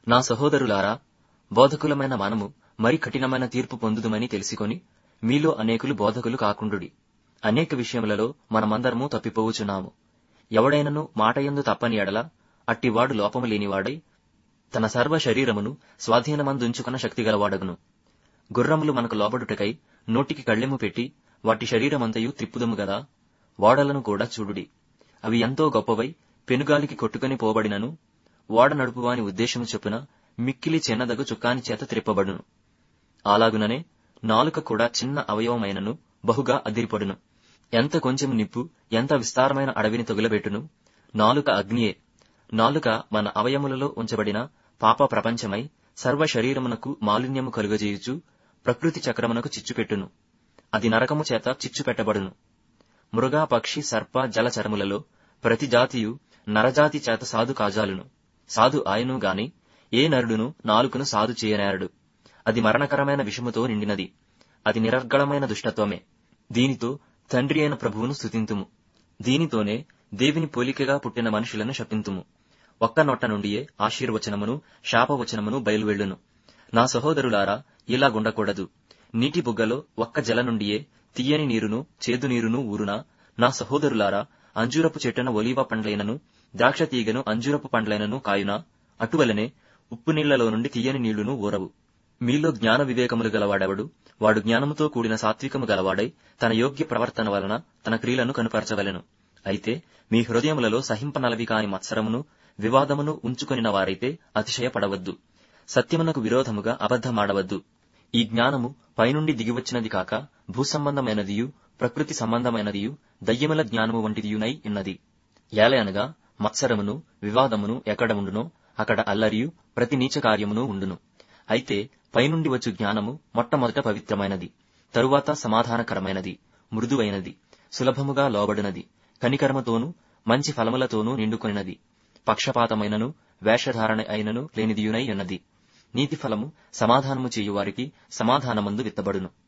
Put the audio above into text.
నా సహోదరులారా బోధకులమైన మనము మరి కఠినమైన తీర్పు పొందుదుమని తెలిసికొని మీలో అనేకులు బోధకులు కాకుండుడి అనేక విషయములలో మనమందరము తప్పిపోవుచున్నాము ఎవడైనను మాటయందు తప్పని ఎడల అట్టివాడు లోపము లేనివాడై తన సర్వ శరీరమును స్వాధీనమందుంచుకున్న శక్తిగలవాడగును గుర్రములు మనకు లోబడుటకై నోటికి కళ్ళెము పెట్టి వాటి శరీరమంతయు త్రిప్పుదము గదా ఓడలను కూడా చూడుడి అవి ఎంతో గొప్పవై పెనుగాలికి కొట్టుకుని పోబడినను ఓడ నడుపువాని ఉద్దేశము చొప్పున మిక్కిలి చిన్నదగు చుక్కాని చేత త్రిప్పబడును అలాగుననే నాలుక కూడా చిన్న అవయవమైనను బహుగా అదిరిపడును ఎంత కొంచెం నిప్పు ఎంత విస్తారమైన అడవిని తగులబెట్టును నాలుక అగ్నియే నాలుక మన అవయములలో ఉంచబడిన పాప ప్రపంచమై సర్వ శరీరమునకు మాలిన్యము కలుగజేయుచు ప్రకృతి చక్రమునకు చిచ్చుపెట్టును అది నరకము చేత చిచ్చు పెట్టబడును మృగా పక్షి సర్ప జలచరములలో ప్రతి జాతియు నరజాతి చేత సాధు కాజాలును సాధు ఆయను గాని ఏ నరుడును నాలుకను సాధు చేయనేరడు అది మరణకరమైన విషముతో నిండినది అది నిరర్గళమైన దుష్టత్వమే దీనితో తండ్రి అయిన ప్రభువును స్థుతింతుము దీనితోనే దేవిని పోలికగా పుట్టిన మనుషులను శపింతుము ఒక్క నొట్ట నుండియే ఆశీర్వచనమును శాపవచనమును బయలువెళ్ళును నా సహోదరులారా ఇలా గుండకూడదు నీటి బుగ్గలో ఒక్క జల నుండియే తీయని నీరును చేదు నీరును ఊరునా నా సహోదరులారా అంజూరపు చెట్టున ఒలీవ పండ్లైనను ద్రాక్ష తీగను అంజూరపు పండ్లైనను కాయునా అటువలనే ఉప్పు నీళ్లలో నుండి తీయని నీళ్లును ఊరవు మీలో జ్ఞాన వివేకములు గలవాడెవడు వాడు జ్ఞానముతో కూడిన సాత్వికము గలవాడై తన యోగ్య ప్రవర్తన వలన తన క్రియలను కనుపరచవలెను అయితే మీ హృదయములలో సహింపనలవి కాని మత్సరమును వివాదమును ఉంచుకొనిన వారైతే అతిశయపడవద్దు సత్యమునకు విరోధముగా అబద్ధమాడవద్దు ఈ జ్ఞానము పైనుండి దిగివచ్చినది కాక భూసంబంధమైనదియు ప్రకృతి సంబంధమైనదియు దయ్యముల జ్ఞానము వంటిదియునై ఉన్నది ఏలయనగా మత్సరమును వివాదమును ఎక్కడ ఉండునో అక్కడ అల్లరియు ప్రతి నీచ కార్యమును ఉండును అయితే పైనుండి వచ్చు జ్ఞానము మొట్టమొదట పవిత్రమైనది తరువాత సమాధానకరమైనది మృదువైనది సులభముగా లోబడినది కనికరముతోనూ మంచి ఫలములతోనూ నిండుకొనినది పక్షపాతమైనను వేషధారణ అయినను లేనిదియునై ఉన్నది నీతి ఫలము సమాధానము చేయువారికి సమాధానమందు విత్తబడును